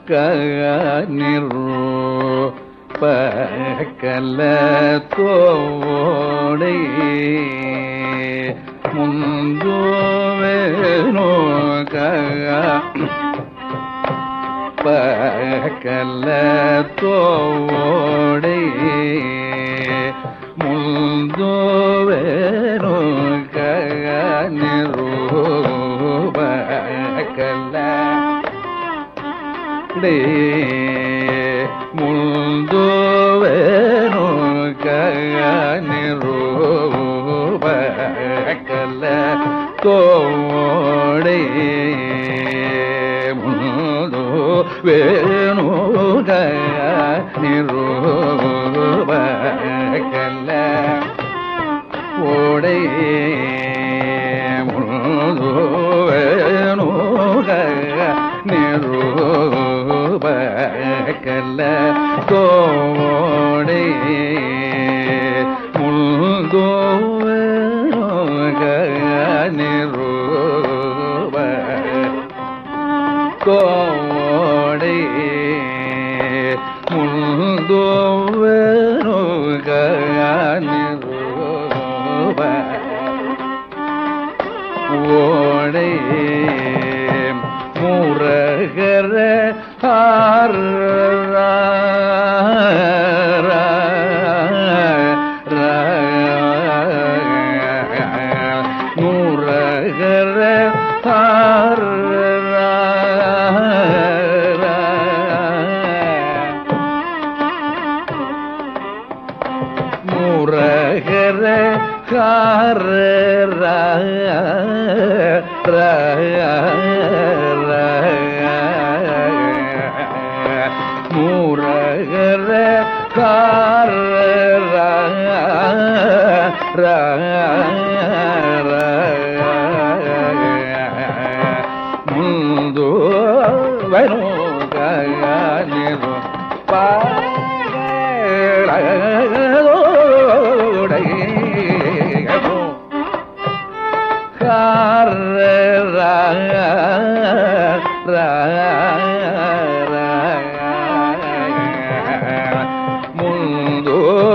நிற்பகல தோடை முந்துவேனோ பகல தோடை முந்துவேனோ நிரூபகல டே முழுந்தோவேனோ நிரூபகல தோடை முழுந்தோ வேணு நிரூபகல ஓடை முழுந்தோ வேணு நிரூபகல தோடை முழுந்தோக நிரூப கோடை முழுந்தோக நிரூப ஓடை முரகர ஆர முரகர ஆர முரகர கார முரகர கார முந்து வரும் பாடோடை முந்து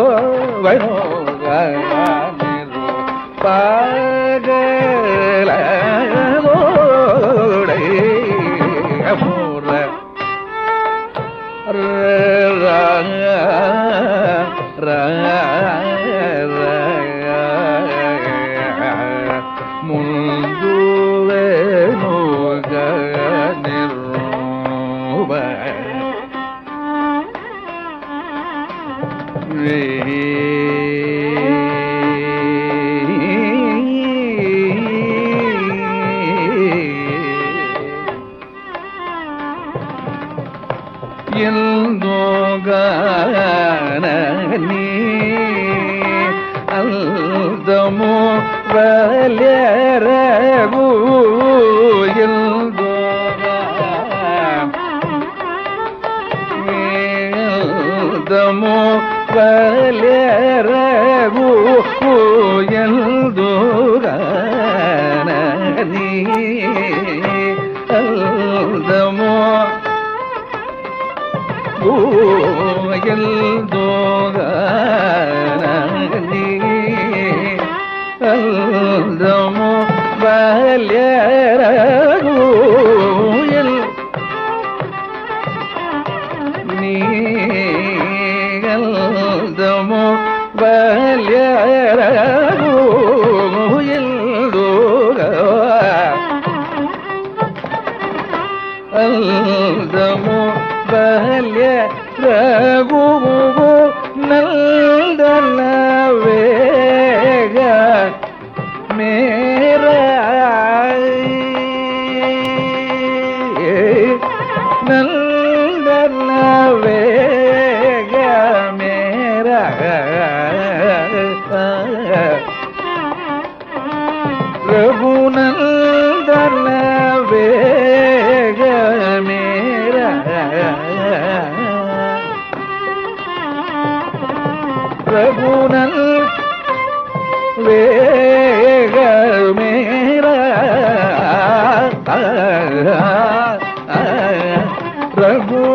பகல ಮುಂದುವೆ ನೋಗ ನಿರುವ ಎಂದೋಗಾನ ನೀ ಅಲ್ದಮು ಬಲ್ಯರಗು ಎಂದೋಗ ಮೇಲ್ದಮು ಬಲ್ಯರಗು ಎಂದೋಗಾನ ನೀ ಅಲ್ದಮು ൂയൽദോഗീ അൽദമോ ബാല്യരൂയൽ നീയൽദമോ ബാല്യരൂയൽ ദോഗ അൽദമോ ബല്യ രഘുവു നൽദല വേഗ മേര നൽദല വേഗ മേര ரகுநந்தன வேக மேர ரகுநல் வேக மேர ரகு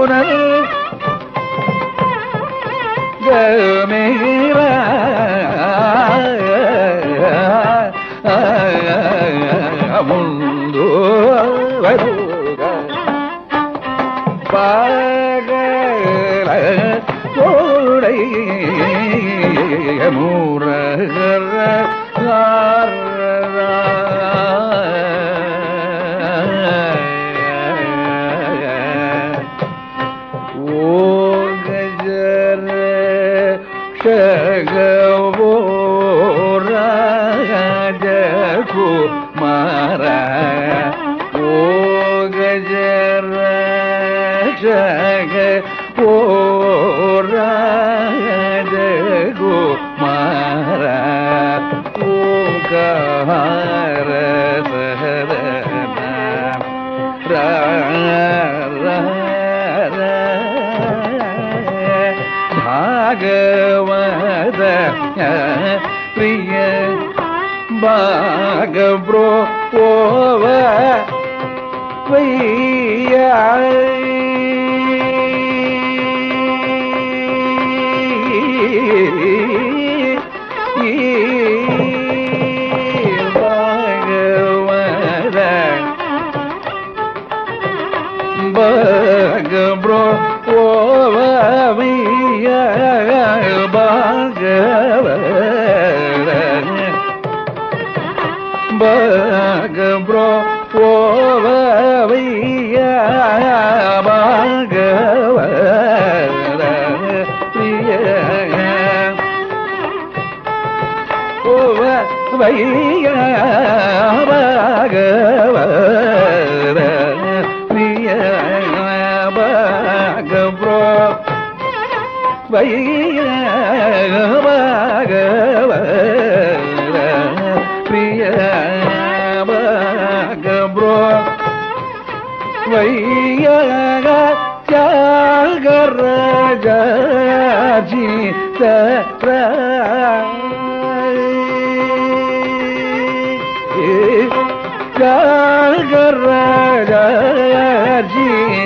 ஓ கஜர ஷகவோ ராஜகுமார ஓ கஜர ஷக ஓ ராஜகுமார ஓகார சரண ಭಾಗವತ ಪ್ರಿಯ ಭಾಗಬ್ರೋ ಓವ ವೈಯ ಭಾಗವತ பகப்ரோ ஓவிய பகவ பகப்ரோ ஓவிய பகவ பிரிய ஓவ வைய பகவ பிரிய பகப்ரோ வைய பகவ பிரிய பகப்ரோ வைய தியாகராஜி தியாகராஜி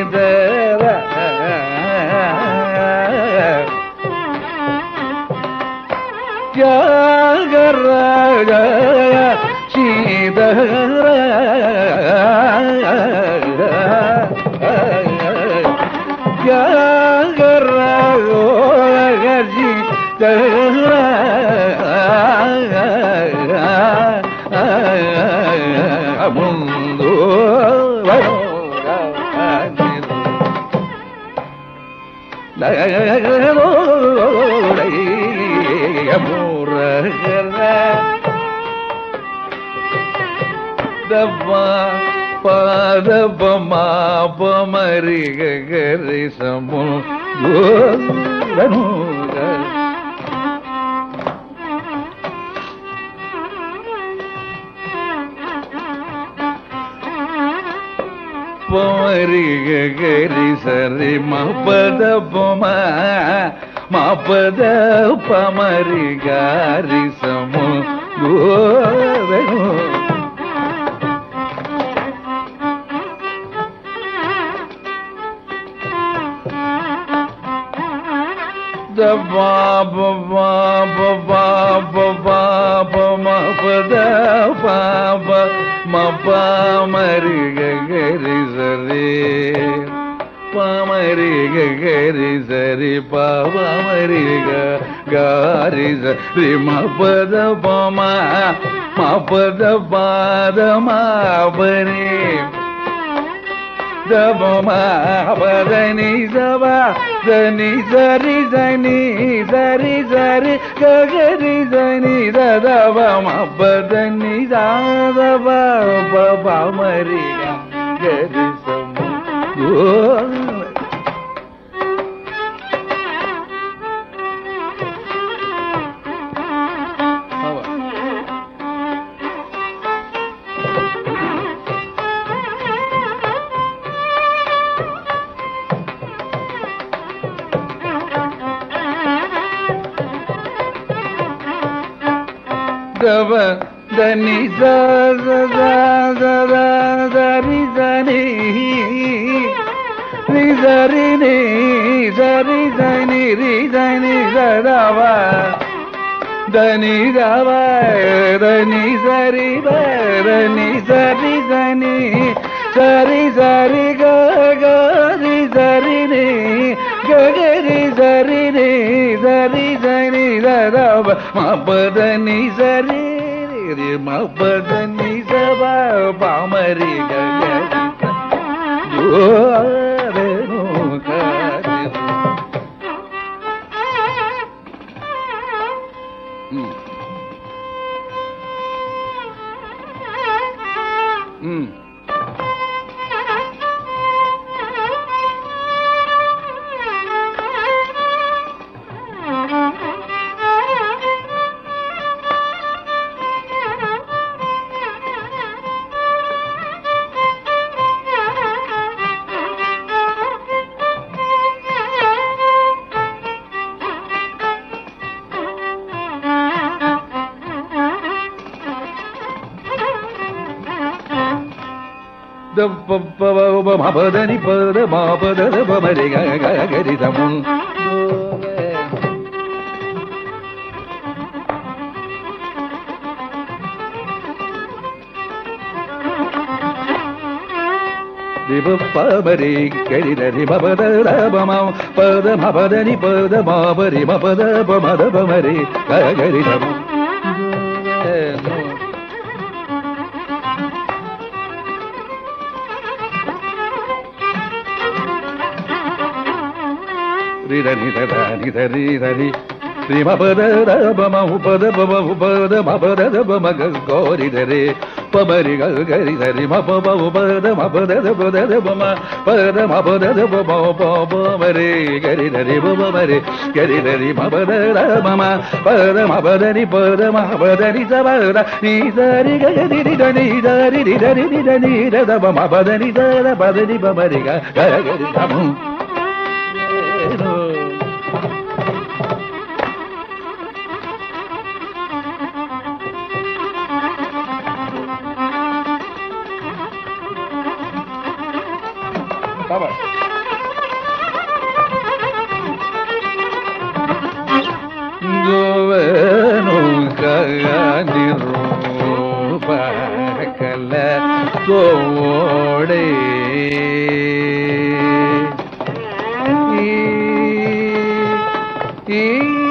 தியாகராஜ சீதர தியாகராஜி முந்து பாதபமாபமரி கரி சமு பமரி கரி சரி மபத பமா மபத பமரி காரி சமு கோவனு da ba ba ba ba ba ba ba ba ma pa da pa ba ma pa ma ri ga ga ri sa ri pa ma ri ga ga ri sa ri pa pa ma ri ga ga ri sa ri ma pa da pa ma ma pa da pa da ma pa ri தபமா பதனி சபா தனி சரி சனி சரி சரி ககரி சனி ததபமா பதனி சாதபா பமரியா கரி சமு தவ தனி சரி சனி ரி சரி நீ சரி சனி ரி சனி சதவ தனி தவ தனி சரி தனி சரி சனி சரி சரி கரி சரி நீ கரி சரி நீ சரி மபத நிசரி மபத நிசப பாமரி ம் மபதனி பத மாபத பமரி கரிதமுன் திப பமரி கரிதரி மபத ரபமம் பத மபதனி பத மாபரி மபத பமத பமரி கரிதமுன் ரிதனி ததானி தரி தரி శ్రీమపద రమ ఉపద బమ ఉపద మపద బమ గౌరి దరే పమరి గరి దరి మప ఉపద మపద పద బమ పద మపద బమ పమరి గరి దరి బమ మరి గరి దరి మపద రమ పద మపదని పద మపదని సబద నీ దరి గరి దని దరి దరి దని దమ మపదని దర పదని బమరి గరి దము Bye bye. நிரூபகல தோடே ஈ